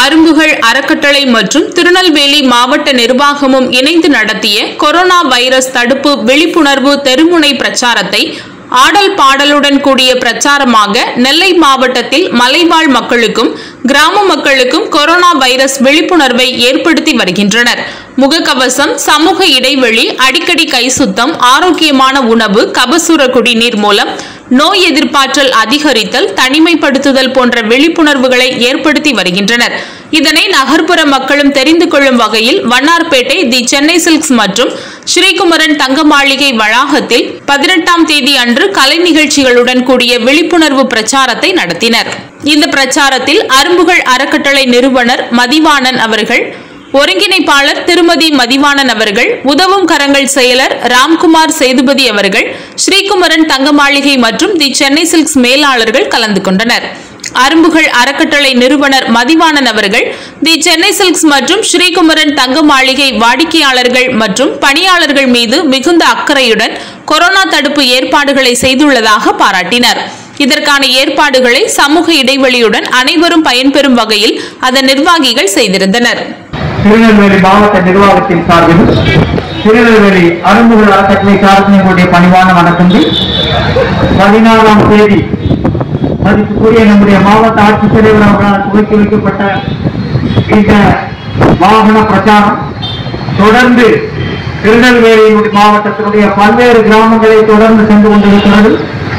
அரும்புகள் அறக்கட்டளை மற்றும் திருநெல்வேலி மாவட்ட நிர்வாகமும் இணைந்து நடத்திய கொரோனா வைரஸ் தடுப்பு விழிப்புணர்வு தெருமுனை பிரச்சாரத்தை ஆடல் பாடலுடன் கூடிய பிரச்சாரமாக நெல்லை மாவட்டத்தில் மலைவாழ் மக்களுக்கும் கிராம மக்களுக்கும் கொரோனா வைரஸ் விழிப்புணர்வை ஏற்படுத்தி வருகின்றனர் முகக்கவசம் சமூக இடைவெளி அடிக்கடி கை சுத்தம் ஆரோக்கியமான உணவு கபசுர குடிநீர் மூலம் நோய் எதிர்ப்பாற்றல் அதிகரித்தல் தனிமைப்படுத்துதல் போன்ற விழிப்புணர்வுகளை ஏற்படுத்தி வருகின்றனர் இதனை நகர்ப்புற மக்களும் தெரிந்து கொள்ளும் வகையில் வண்ணார்பேட்டை தி சென்னை சில்க்ஸ் மற்றும் ஸ்ரீகுமரன் தங்க மாளிகை வளாகத்தில் பதினெட்டாம் தேதி அன்று கலை நிகழ்ச்சிகளுடன் கூடிய விழிப்புணர்வு பிரச்சாரத்தை நடத்தினர் இந்த பிரச்சாரத்தில் அரும்புகள் அறக்கட்டளை நிறுவனர் மதிவாணன் அவர்கள் ஒருங்கிணைப்பாளர் திருமதி மதிவாணன் அவர்கள் உதவும் கரங்கள் செயலர் ராம்குமார் சேதுபதி அவர்கள் ஸ்ரீகுமரன் தங்க மாளிகை மற்றும் தி சென்னை சில்க்ஸ் மேலாளர்கள் கலந்து கொண்டனர் அரும்புகள் அறக்கட்டளை நிறுவனர் மதிவாணன் அவர்கள் தி சென்னை சில்க்ஸ் மற்றும் ஸ்ரீகுமரன் தங்க மாளிகை வாடிக்கையாளர்கள் மற்றும் பணியாளர்கள் மீது மிகுந்த அக்கறையுடன் கொரோனா தடுப்பு ஏற்பாடுகளை செய்துள்ளதாக பாராட்டினர் இதற்கான ஏற்பாடுகளை சமூக இடைவெளியுடன் அனைவரும் பயன்பெறும் வகையில் அதன் நிர்வாகிகள் செய்திருந்தனர் திருநெல்வேலி மாவட்ட நிர்வாகத்தின் சார்பில் திருநெல்வேலி அரும்புகள் அறக்கட்டளை சார்பில் எங்களுடைய பணிவான வணக்கங்கள் பதினாறாம் தேதி மதிப்புக்குரிய நம்முடைய மாவட்ட ஆட்சித்தலைவர் அவர்களால் துவக்கி வைக்கப்பட்ட இந்த வாகன பிரச்சாரம் தொடர்ந்து திருநெல்வேலி மாவட்டத்தினுடைய பல்வேறு கிராமங்களை தொடர்ந்து சென்று கொண்டிருக்கிறது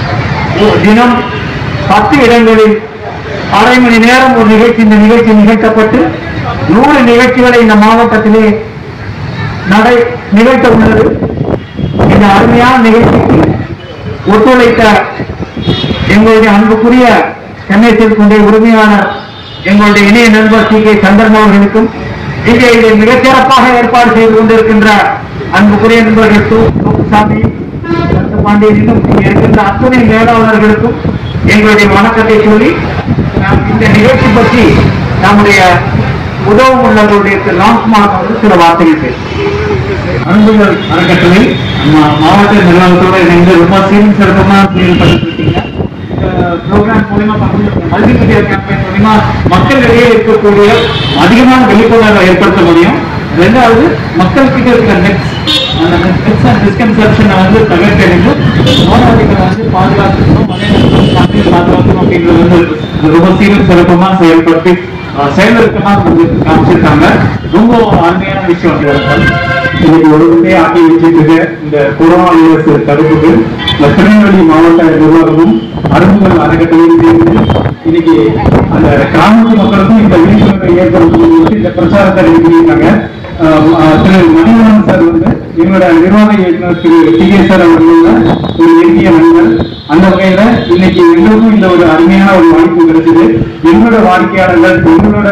தினம் பத்து இடங்களில் அரை மணி நேரம் ஒரு நிகழ்ச்சி இந்த நிகழ்ச்சி நிகழ்த்தப்பட்டு நூறு நிகழ்ச்சிகளை இந்த மாவட்டத்திலே நடை நிகழ்த்த உள்ளது இந்த அருமையான நிகழ்ச்சிக்கு ஒத்துழைத்த எங்களுடைய அன்புக்குரிய சென்னை செல்குடைய உரிமையாளர் எங்களுடைய இணைய நண்பர் சி கே சந்திரன் அவர்களுக்கும் இங்கே இதை மிகச்சிறப்பாக ஏற்பாடு செய்து கொண்டிருக்கின்ற அன்புக்குரிய நண்பர்கள் சு சாமி பாண்டியனும் இங்கே இருக்கின்ற அத்துணை மேலாளர்களுக்கும் எங்களுடைய வணக்கத்தை சொல்லி நாம் இந்த நிகழ்ச்சி பற்றி நம்முடைய உதவும் உள்ளவர்களுடைய திரு ராம்குமார் அவர்கள் சில வார்த்தைகள் பேசுகிறார். அன்புகள் அறக்கட்டளை மா- மாவட்ட நிர்வாகத்தோட இணைந்து ரொம்ப சீரும் சிறப்பமா செயல்பட்டு இருக்கீங்க ப்ரோக்ராம் மூலமா மல்டிமீடியா கேம்பெயின் மூலமா மக்களிடையே இருக்கக்கூடிய அதிகமான விழிப்புணர்வை ஏற்படுத்த முடியும் ரெண்டாவது மக்கள்கிட்ட இருக்கிற நெக்ஸ்ட் அந்த நெக்ஸ்ட் அண்ட் மிஸ்கன்செப்ஷனை வந்து தவிர்த்தெடுத்து நோயாளிகளை வந்து பாதுகாத்துக்கணும் அதே நேரத்தில் மக்கள் பாதுகாக்கணும் அப்படின்றது வந்து ரொம்ப சீரும் சிறப்பமா செயல்பட்டு அஹ், செயலிறக்கமா வந்து காமிச்சிருக்காங்க ரொம்ப அருமையான விஷயம் அது. இன்னைக்கு உலகத்தை ஆக்கி வச்சிருக்க இந்த கொரோனா வைரஸ் தடுப்புக்கு இந்த திருநெல்வேலி மாவட்ட நிர்வாகமும் அரும்புகள் அறக்கட்டளையும் சேர்ந்து இன்னைக்கு அந்த கிராமத்து மக்களுக்கும் இந்த விழிப்புணர்வை ஏற்படுத்தும் இந்த பிரச்சாரத்தை பண்ணியிருக்காங்க ஆஹ் ஆஹ் திரு மணிவண்ணன் சார் வந்து எங்களோட நிர்வாக இயக்குனர் திரு டி கே சார் அவர்களோட ஒரு நெருங்கிய நண்பர் அந்த வகையில இன்னைக்கு எங்களுக்கும் இந்த ஒரு அருமையான ஒரு வாய்ப்பு கிடைச்சது எங்களோட வாடிக்கையாளர்கள் எங்களோட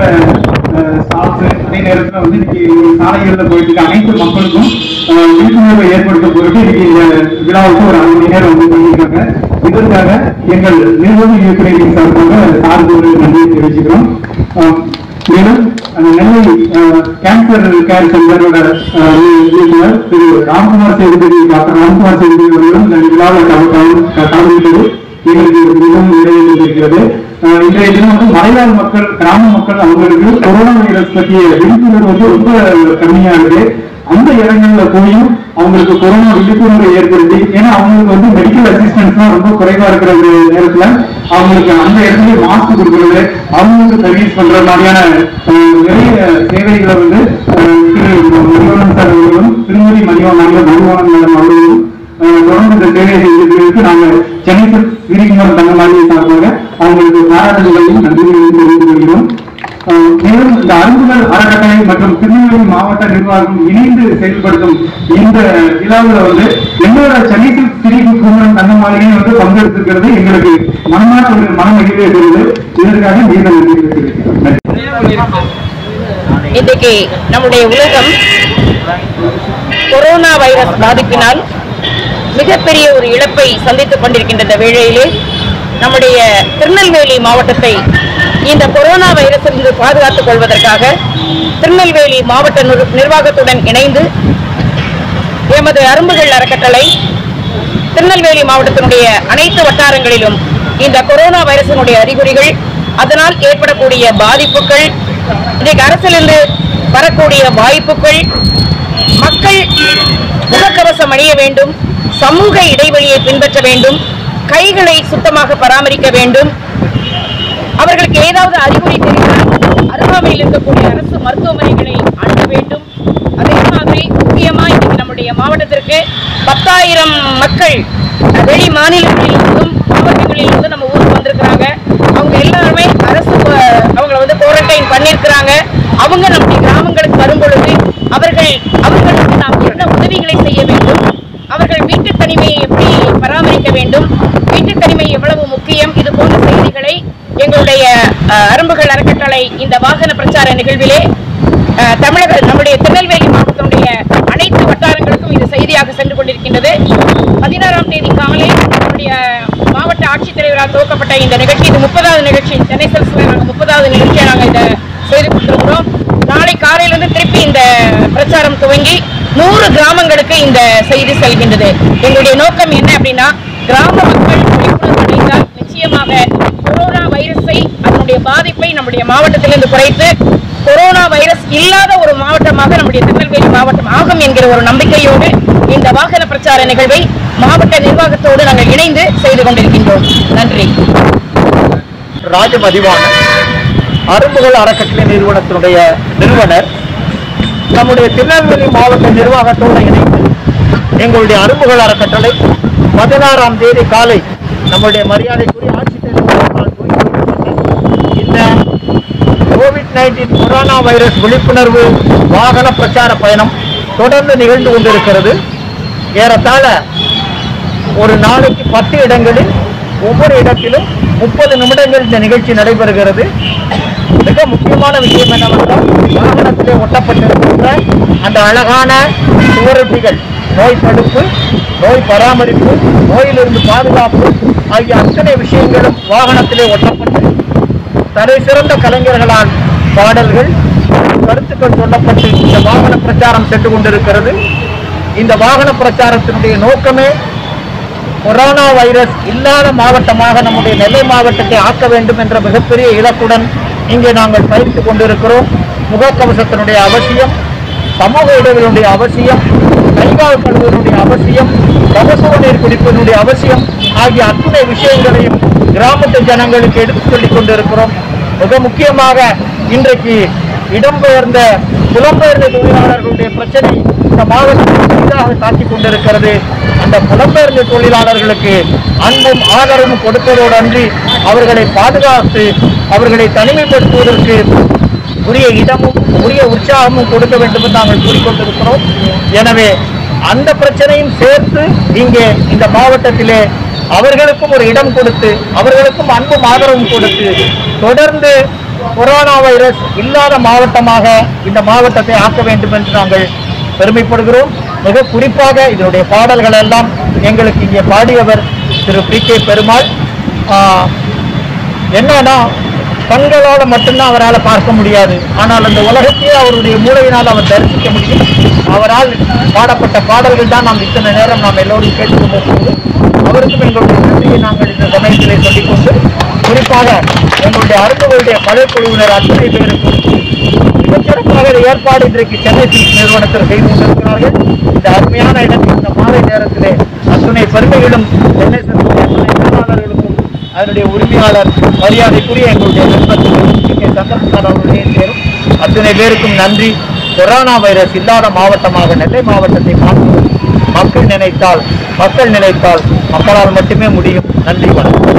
ஸ்டாஃப் அதே நேரத்தில் வந்து இன்னைக்கு சாலைகளில் போயிட்டு இருக்க அனைத்து மக்களுக்கும் ஆஹ் விழிப்புணர்வை ஏற்படுத்த பொருட்டு இன்னைக்கு இந்த விழாவுக்கு ஒரு அரை மணி நேரம் வந்து பண்ணியிருக்காங்க இதற்காக எங்கள் நிர்வாக இயக்குநரின் சார்பாக சார்பு நன்றியை தெரிவிச்சுக்கிறோம் ஆஹ் மேலும் அந்த நெல்லை கேன்சர் கேர் சென்டரோட ஆஹ் இயக்குனர் திரு ராம்குமார் சேதுபதி டாக்டர் ராம்குமார் சேதுபதி அவர்களும் இந்த விழாவில் கலந்துவிட்டது எங்களுக்கு மிகவும் நிறைவேற்றி இருக்கிறது ஆஹ் இன்றைய தினம் வந்து மலைவாழ் மக்கள் கிராம மக்கள் அவங்களுக்கு கொரோனா வைரஸ் பற்றிய விழிப்புணர்வு வந்து ரொம்ப கம்மியா இருக்கு அந்த இடங்கள்ல போயும் அவங்களுக்கு கொரோனா விழிப்புணர்வை ஏற்படுத்தி ஏன்னா அவங்களுக்கு வந்து மெடிக்கல் அசிஸ்டன்ஸ்லாம் ரொம்ப குறைவா இருக்கிற ஒரு நேரத்துல அவங்களுக்கு அந்த இடத்துல மாஸ்க் கொடுக்கறது அவங்களுக்கு சர்வீஸ் பண்ற மாதிரியான ஆஹ், நிறைய சேவைகளை வந்து ஆஹ், திரு மணிவண்ணன் சார் அவர்களும் திருமதி மணிவண்ணன் மணிவண்ணன் மேடம் அவர்களும் ஆஹ், தொடர்ந்து இந்த சேவை செய்ததற்கு நாங்கள் சென்னை விரிகுமார் தங்க மாதிரி சார்பாக அவங்களுக்கு பாராட்டுகளையும் நன்றிகளையும் தெரிவித்துக் கொள்கிறோம் ஆஹ், மேலும் இந்த அரும்புகள் அறக்கட்டளை மற்றும் திருநெல்வேலி மாவட்ட நிர்வாகம் இணைந்து செயல்படுத்தும் இந்த விழாவில் வந்து என்னோட சென்னை திரு குமரன் தங்க மாளிகை வந்து பங்கெடுத்திருக்கிறது எங்களுக்கு மனமான ஒரு மன மகிழ்வை தருவது இதற்காக மீண்டும் நன்றி தெரிவிக்கிறேன் நன்றி. இன்றைக்கு நம்முடைய உலகம் கொரோனா வைரஸ் பாதிப்பினால் மிகப்பெரிய ஒரு இழப்பை சந்தித்துக் கொண்டிருக்கின்ற இந்த வேளையிலே நம்முடைய திருநெல்வேலி மாவட்டத்தை இந்த கொரோனா வைரஸிலிருந்து பாதுகாத்துக் கொள்வதற்காக திருநெல்வேலி மாவட்ட நிர்- நிர்வாகத்துடன் இணைந்து எமது அரும்புகள் அறக்கட்டளை திருநெல்வேலி மாவட்டத்தினுடைய அனைத்து வட்டாரங்களிலும் இந்த கொரோனா வைரஸினுடைய அறிகுறிகள் அதனால் ஏற்படக்கூடிய பாதிப்புகள் இன்றைக்கு அரசிலிருந்து வரக்கூடிய வாய்ப்புகள் மக்கள் முகக்கவசம் அணிய வேண்டும் சமூக இடைவெளியை பின்பற்ற வேண்டும் கைகளை சுத்தமாக பராமரிக்க வேண்டும் அவர்களுக்கு ஏதாவது அறிகுறி தெரிந்தால் அருகாமையில் இருக்கக்கூடிய அரசு மருத்துவமனைகளை அணுக வேண்டும் அதே மாதிரி முக்கியமா இன்னைக்கு நம்முடைய மாவட்டத்திற்கு பத்தாயிரம் மக்கள் அஹ், வெளி மாநிலங்களிலிருந்தும் மாவட்டங்களிலிருந்தும் நம்ம ஊருக்கு வந்திருக்கிறாங்க அவங்க எல்லாருமே அரசு அஹ், அவங்கள வந்து குவாரண்டைன் பண்ணியிருக்கிறாங்க அவங்க நம்முடைய கிராமங்களுக்கு வரும் பொழுது அவர்கள் அவர்களுக்கு நாம் என்ன உதவிகளை செய்ய வேண்டும் அவர்கள் வீட்டு தனிமையை எப்படி பராமரிக்க வேண்டும் வீட்டு தனிமை எவ்வளவு முக்கியம் இது போன்ற செய்திகளை எங்களுடைய அஹ், அரும்புகள் அறக்கட்டளை இந்த வாகன பிரச்சார நிகழ்விலே அஹ், தமிழக நம்முடைய திருநெல்வேலி மாவட்டத்தினுடைய அனைத்து வட்டாரங்களுக்கும் இது செய்தியாக சென்று கொண்டிருக்கின்றது பதினாறாம் தேதி காலை நம்முடைய மாவட்ட ஆட்சித்தலைவரால் துவக்கப்பட்ட இந்த நிகழ்ச்சி இது முப்பதாவது நிகழ்ச்சி சென்னை செல்ஸ்ல நாங்கள் முப்பதாவது நிகழ்ச்சியை நாங்கள் இதை செய்து கொடுத்துருக்கிறோம் நாளை காலையிலிருந்து திருப்பி இந்த பிரச்சாரம் துவங்கி நூறு கிராமங்களுக்கு இந்த செய்தி செல்கின்றது எங்களுடைய நோக்கம் என்ன அப்படின்னா கிராம மக்கள் விழிப்புணர்வு அடைந்தால் நிச்சயமாக கொரோனா வைரஸை அதனுடைய பாதிப்பை நம்முடைய மாவட்டத்திலிருந்து குறைத்து கொரோனா வைரஸ் இல்லாத ஒரு மாவட்டமாக நம்முடைய திருநெல்வேலி மாவட்டம் ஆகும் என்கிற ஒரு நம்பிக்கையோடு இந்த வாகன பிரச்சார நிகழ்வை மாவட்ட நிர்வாகத்தோடு நாங்கள் இணைந்து செய்து கொண்டிருக்கின்றோம் நன்றி ராஜமதிவான அரும்புகள் அறக்கட்டளை நிறுவனத்தினுடைய நிறுவனர் நம்முடைய திருநெல்வேலி மாவட்ட நிர்வாகத்தோடு இணைந்து எங்களுடைய அரும்புகள் அறக்கட்டளை பதினாறாம் தேதி காலை நம்முடைய மரியாதைக்குரிய ஆட்சித்தலைவர் அவர்களால் துவக்கி வைக்கப்பட்ட இந்த கோவிட் நைன்டீன் கொரோனா வைரஸ் விழிப்புணர்வு வாகன பிரச்சார பயணம் தொடர்ந்து நிகழ்ந்து கொண்டிருக்கிறது ஏறத்தாழ ஒரு நாளைக்கு பத்து இடங்களில் ஒவ்வொரு இடத்திலும் முப்பது நிமிடங்கள் இந்த நிகழ்ச்சி நடைபெறுகிறது மிக முக்கியமான விஷயம் என்னவென்றால் வாகனத்திலே ஒட்டப்பட்டிருக்கின்ற அந்த அழகான சுவரொட்டிகள் நோய் தடுப்பு நோய் பராமரிப்பு நோயிலிருந்து பாதுகாப்பு ஆகிய அத்தனை விஷயங்களும் வாகனத்திலே ஒட்டப்பட்டு தலை சிறந்த கலைஞர்களால் பாடல்கள் கருத்துக்கள் சொல்லப்பட்டு இந்த வாகன பிரச்சாரம் சென்று கொண்டிருக்கிறது இந்த வாகன பிரச்சாரத்தினுடைய நோக்கமே கொரோனா வைரஸ் இல்லாத மாவட்டமாக நம்முடைய நெல்லை மாவட்டத்தை ஆக்க வேண்டும் என்ற மிகப்பெரிய இலக்குடன் இங்கே நாங்கள் பயிர்த்து கொண்டிருக்கிறோம் முகக்கவசத்தினுடைய அவசியம் சமூக இடைவெளியுடைய அவசியம் கைகால் கழுவுவதனுடைய அவசியம் கவச நீர் குடிப்பதனுடைய அவசியம் ஆகிய அத்துணை விஷயங்களையும் கிராமத்து ஜனங்களுக்கு எடுத்துச் சொல்லிக் கொண்டிருக்கிறோம் மிக முக்கியமாக இன்றைக்கு இடம்பெயர்ந்த புலம்பெயர்ந்த தொழிலாளர்களுடைய பிரச்சனை இந்த மாவட்டத்தில் பெரிதாக தாக்கிக் கொண்டிருக்கிறது அந்த புலம்பெயர்ந்த தொழிலாளர்களுக்கு அன்பும் ஆதரவும் கொடுப்பதோடு அன்றி அவர்களை பாதுகாத்து அவர்களை தனிமைப்படுத்துவதற்கு உரிய இடமும் உரிய உற்சாகமும் கொடுக்க வேண்டும் என்று நாங்கள் கூறிக்கொண்டிருக்கிறோம் எனவே அந்த பிரச்சனையும் சேர்த்து இங்கே இந்த மாவட்டத்திலே அவர்களுக்கும் ஒரு இடம் கொடுத்து அவர்களுக்கும் அன்பும் ஆதரவும் கொடுத்து தொடர்ந்து கொரோனா வைரஸ் இல்லாத மாவட்டமாக இந்த மாவட்டத்தை ஆக்க வேண்டும் என்று நாங்கள் பெருமைப்படுகிறோம் மிக குறிப்பாக இதனுடைய பாடல்கள் எல்லாம் எங்களுக்கு இங்கே பாடியவர் திரு பி கே பெருமாள் ஆஹ், என்னன்னா கண்களால் மட்டும்தான் அவரால் பார்க்க முடியாது ஆனால் அந்த உலகத்தையே அவருடைய மூளையினால் அவர் தரிசிக்க முடியும் அவரால் பாடப்பட்ட பாடல்கள் தான் நாம் இத்தனை நேரம் நாம் எல்லோரும் கேட்டுக்கொண்டிருக்கிறது அவருக்கும் எங்களுடைய நன்றியை நாங்கள் இந்த சமயத்திலே சொல்லிக்கொண்டு குறிப்பாக எங்களுடைய அருந்தவருடைய படைக்குழுவினர் அத்தனை பேருக்கும் மிகச்சிறப்பாக இந்த ஏற்பாடு இன்றைக்கு சென்னை சில்க் நிறுவனத்தில் செய்து கொண்டிருக்கிறார்கள் இந்த அருமையான இடத்தில் இந்த மாலை நேரத்திலே அத்துணை பெருமைகளும் சென்னை சில்குடைய அத்துணை மேலாளர்களுக்கும் அதனுடைய உரிமையாளர் மரியாதைக்குரிய எங்களுடைய நண்பர் திரு கே. சந்திரகுமார் அவர்களுடைய சேரும் அத்தனை பேருக்கும் நன்றி கொரோனா வைரஸ் இல்லாத மாவட்டமாக நெல்லை மாவட்டத்தை மாற்றுவது மக்கள் நினைத்தால் மக்கள் நினைத்தால் மக்களால் மட்டுமே முடியும் நன்றி வணக்கம்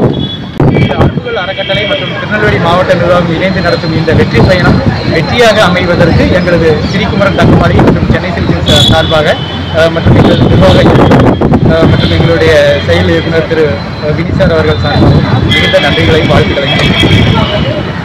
இந்த அன்புகள் அறக்கட்டளை மற்றும் திருநெல்வேலி மாவட்ட நிர்வாகம் இணைந்து நடத்தும் இந்த வெற்றி பயணம் வெற்றியாக அமைவதற்கு எங்களது ஸ்ரீகுமரன் தங்கமாளி மற்றும் சென்னை சில்க்ஸ் சார்பாக அஹ், மற்றும் எங்களது நிர்வாக இயக்குனர், அஹ், மற்றும் எங்களுடைய செயல் இயக்குனர் திரு அஹ், வினி சார் அவர்கள் சார்பாக மிகுந்த நன்றிகளையும் வாழ்த்துக்களையும்